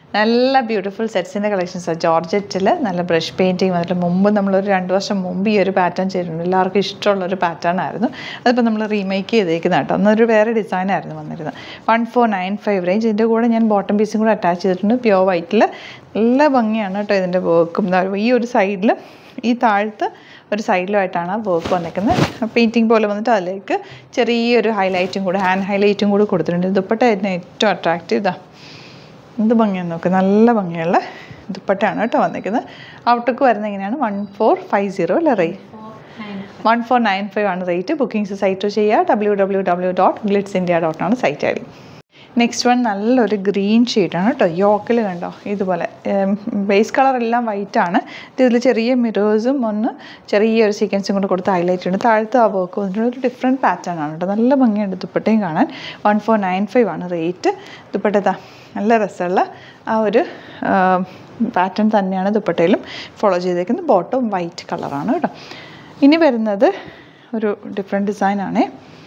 നല്ല ബ്യൂട്ടിഫുൾ സെറ്റ്സിൻ്റെ കളക്ഷൻസാണ് ജോർജറ്റിൽ നല്ല brush painting അതിൽ മുമ്പ് നമ്മളൊരു രണ്ട് വർഷം മുമ്പ് ഈ ഒരു പാറ്റേൺ ചെയ്തിട്ടുണ്ട് എല്ലാവർക്കും ഇഷ്ടമുള്ളൊരു പാറ്റേൺ ആയിരുന്നു അതിപ്പോൾ നമ്മൾ റീമേക്ക് ചെയ്തേക്കുന്ന കേട്ടോ അന്നൊരു വേറെ ഡിസൈൻ ആയിരുന്നു വന്നിരുന്നത് one four nine five range ഇതിൻ്റെ കൂടെ ഞാൻ ബോട്ടം പീസും കൂടെ അറ്റാച്ച് ചെയ്തിട്ടുണ്ട് പ്യോർ വൈറ്റിൽ നല്ല ഭംഗിയാണ് കേട്ടോ ഇതിൻ്റെ വർക്കും ഈ ഒരു സൈഡിൽ ഈ താഴത്ത് ഒരു സൈഡിലുമായിട്ടാണ് വർക്ക് വന്നിരിക്കുന്നത് പെയിൻറ്റിങ് പോലെ വന്നിട്ട് അതിലേക്ക് ചെറിയൊരു ഹൈലൈറ്റും കൂടെ ഹാൻഡ് ഹൈലൈറ്റും കൂടി കൊടുത്തിട്ടുണ്ട് ദുപ്പട്ട ഇതിന് ഏറ്റവും അട്രാക്റ്റീവ് ഇതാ എന്ത് ഭംഗിയാണ് നോക്ക് നല്ല ഭംഗിയുള്ള ദുപ്പട്ടയാണ് കേട്ടോ വന്നിരിക്കുന്നത് ഔട്ടക്ക് വരുന്നത് എങ്ങനെയാണ് വൺ ഫോർ ഫൈവ് സീറോ അല്ലേ rate one four nine five ആണ് റേറ്റ് ബുക്കിംഗ്സ് സൈറ്റ് ചെയ്യുക W W W dot glitz India dot ആണ് site I D next one നല്ലൊരു ഗ്രീൻ ഷെയ്ഡാണ് കേട്ടോ യോക്കിൽ കണ്ടോ ഇതുപോലെ ബേസ് കളർ എല്ലാം വൈറ്റ് ആണ് ഇതിൽ ചെറിയ മിറേഴ്സും ഒന്ന് ചെറിയൊരു സീക്വൻസും കൂടെ കൊടുത്ത് ഹൈലൈറ്റ് ഉണ്ട് താഴത്ത് ആ വർക്ക് വന്നിട്ട് ഒരു ഡിഫറെൻറ്റ് പാറ്റേൺ ആണ് കേട്ടോ നല്ല ഭംഗിയുണ്ട് ദുപ്പട്ടയും കാണാൻ വൺ ഫോർ നയൻ ഫൈവ് ആണ് റേറ്റ് ദുപ്പട്ട നല്ല രസമുള്ള ആ ഒരു പാറ്റേൺ തന്നെയാണ് ദുപ്പട്ടയിലും ഫോളോ ചെയ്തേക്കുന്നത് ബോട്ടം വൈറ്റ് കളറാണ് കേട്ടോ ഇനി വരുന്നത് ഒരു ഡിഫറെൻറ്റ് ഡിസൈനാണേ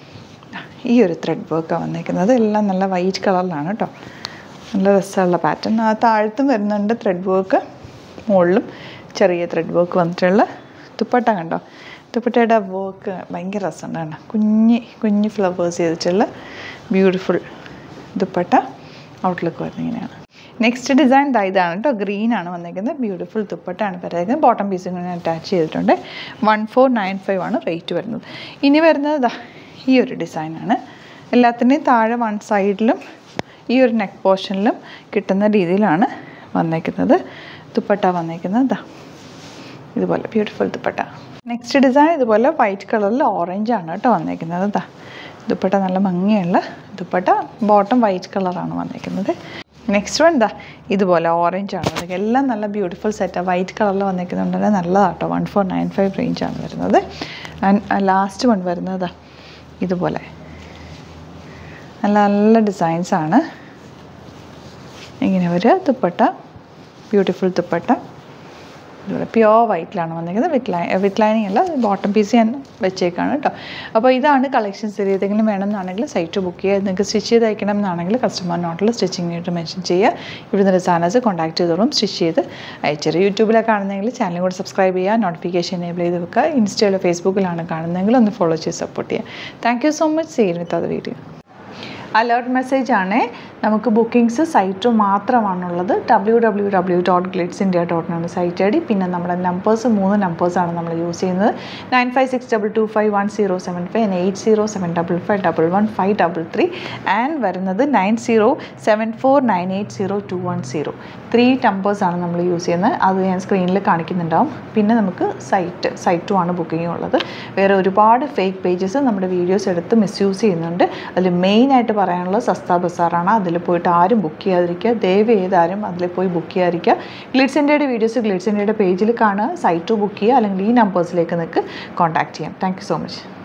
ഈ ഒരു ത്രെഡ് വർക്കാണ് വന്നിരിക്കുന്നത് എല്ലാം നല്ല വൈറ്റ് കളറിലാണ് കേട്ടോ നല്ല രസമുള്ള പാറ്റേൺ ആ താഴത്തും വരുന്നുണ്ട് ത്രെഡ് വർക്ക് മുകളിലും ചെറിയ ത്രെഡ് വർക്ക് വന്നിട്ടുള്ള ദുപ്പട്ട കണ്ടോ ദുപ്പട്ടയുടെ വർക്ക് ഭയങ്കര രസമുണ്ട് കണ്ടോ കുഞ്ഞി കുഞ്ഞി ഫ്ലവേഴ്സ് ചെയ്തിട്ടുള്ള ബ്യൂട്ടിഫുൾ ദുപ്പട്ട ഔട്ട്ലുക്ക് വരുന്നത് ഇങ്ങനെയാണ് നെക്സ്റ്റ് ഡിസൈൻ ദാ ഇതാണ് കേട്ടോ ഗ്രീൻ ആണ് വന്നിരിക്കുന്നത് ബ്യൂട്ടിഫുൾ ദുപ്പട്ടാണ് പറയുന്നത് ബോട്ടം പീസും കൂടെ അറ്റാച്ച് ചെയ്തിട്ടുണ്ട് വൺ ഫോർ നയൻ ഫൈവ് ആണ് റേറ്റ് വരുന്നത് ഇനി വരുന്നത് ദാ ഈ ഒരു ഡിസൈനാണ് എല്ലാത്തിൻ്റെയും താഴെ വൺ സൈഡിലും ഈ ഒരു നെക്ക് പോർഷനിലും കിട്ടുന്ന രീതിയിലാണ് വന്നേക്കുന്നത് ദുപ്പട്ട വന്നേക്കുന്നത് ദാ ഇതുപോലെ ബ്യൂട്ടിഫുൾ ദുപ്പട്ട നെക്സ്റ്റ് ഡിസൈൻ ഇതുപോലെ വൈറ്റ് കളറിൽ ഓറഞ്ച് ആണ് കേട്ടോ വന്നേക്കുന്നത് ദാ ദുപ്പട്ട നല്ല ഭംഗിയുള്ള ദുപ്പട്ട ബോട്ടം വൈറ്റ് കളറാണ് വന്നേക്കുന്നത് നെക്സ്റ്റ് വൺ ദാ ഇതുപോലെ ഓറഞ്ച് ആണ് വന്നിരിക്കുന്നത് എല്ലാം നല്ല ബ്യൂട്ടിഫുൾ സെറ്റാണ് വൈറ്റ് കളറിൽ വന്നിരിക്കുന്നുണ്ട് തന്നെ നല്ലതാട്ടോ one four nine five range ആണ് വരുന്നത് ആൻഡ് ലാസ്റ്റ് വൺ വരുന്നത് ദാ ഇതുപോലെ നല്ല നല്ല ഡിസൈൻസ് ആണ് ഇങ്ങനെ ഒരു ദുപ്പട്ട ബ്യൂട്ടിഫുൾ ദുപ്പട്ട ഇതുപോലെ പ്യോർ വൈറ്റിലാണ് വന്നിരിക്കുന്നത് വിത്ത് ലൈ വിത്ത് ലൈനിങ് അല്ല ബോട്ടം പീസ് ഞാൻ വെച്ചേക്കാണ് കേട്ടോ അപ്പോൾ ഇതാണ് കളക്ഷൻസ് ഏതെങ്കിലും വേണമെന്നാണെങ്കിൽ സൈറ്റ് ബുക്ക് ചെയ്യുക നിങ്ങൾക്ക് സ്റ്റിച്ച് ചെയ്ത് അയക്കണം എന്നാണെങ്കിൽ കസ്റ്റമർ നോട്ടിൽ സ്റ്റിച്ചിങ് ആയിട്ട് മെൻഷൻ ചെയ്യുക ഇവിടുന്ന് ഡിസൈനേഴ്സ് കോൺടാക്ട് ചെയ്തോളും സ്റ്റിച്ച് ചെയ്ത് അയച്ചേരും യൂട്യൂബിലൊക്കെ കാണുന്നെങ്കിൽ ചാനൽ കൂടെ സബ്സ്ക്രൈബ് ചെയ്യുക നോട്ടിഫിക്കേഷൻ എനേബിൾ ചെയ്ത് വെക്കുക ഇൻസ്റ്റയിലോ ഫേസ്ബുക്കിലാണ് കാണുന്നതെങ്കിൽ ഒന്ന് ഫോളോ ചെയ്ത് സപ്പോർട്ട് ചെയ്യുക താങ്ക് യു സോ മച്ച് സീൻ വിത്ത് അത് വീഡിയോ അലേർട്ട് മെസ്സേജ് ആണ് നമുക്ക് ബുക്കിംഗ്സ് സൈറ്റ് മാത്രമാണുള്ളത് W W W dot glitz India dot ആണ് സൈറ്റ് ഐ ഡി പിന്നെ നമ്മുടെ നമ്പേഴ്സ് മൂന്ന് നമ്പേഴ്സാണ് നമ്മൾ യൂസ് ചെയ്യുന്നത് nine five six double two five one zero seven five eight zero seven double five double one five double three and വരുന്നത് nine zero seven four nine eight zero two one zero three നമ്പേഴ്സാണ് നമ്മൾ use ചെയ്യുന്നത് അത് ഞാൻ സ്ക്രീനിൽ കാണിക്കുന്നുണ്ടാവും പിന്നെ നമുക്ക് site സൈറ്റും ആണ് ബുക്കിംഗ് ഉള്ളത് വേറെ ഒരുപാട് ഫേക്ക് പേജസ് നമ്മുടെ വീഡിയോസ് എടുത്ത് മിസ്യൂസ് ചെയ്യുന്നുണ്ട് അതിൽ മെയിനായിട്ട് പറയാനുള്ളത് സസ്ത ബസാറാണ് അതിൽ പോയിട്ട് ആരും ബുക്ക് ചെയ്യാതിരിക്കുക ദയവ് ചെയ്താരും അതിൽ പോയി ബുക്ക് ചെയ്യാതിരിക്കുക ഗ്ലിഡ്സ് ഇന്ത്യയുടെ വീഡിയോസ് ഗ്ലിഡ്സ് ഇന്ത്യയുടെ പേജിൽ കാണുക സൈറ്റ് ബുക്ക് ചെയ്യുക അല്ലെങ്കിൽ ഈ നമ്പേഴ്സിലേക്ക് നിങ്ങൾക്ക് കോൺടാക്ട് ചെയ്യാം താങ്ക് സോ മച്ച്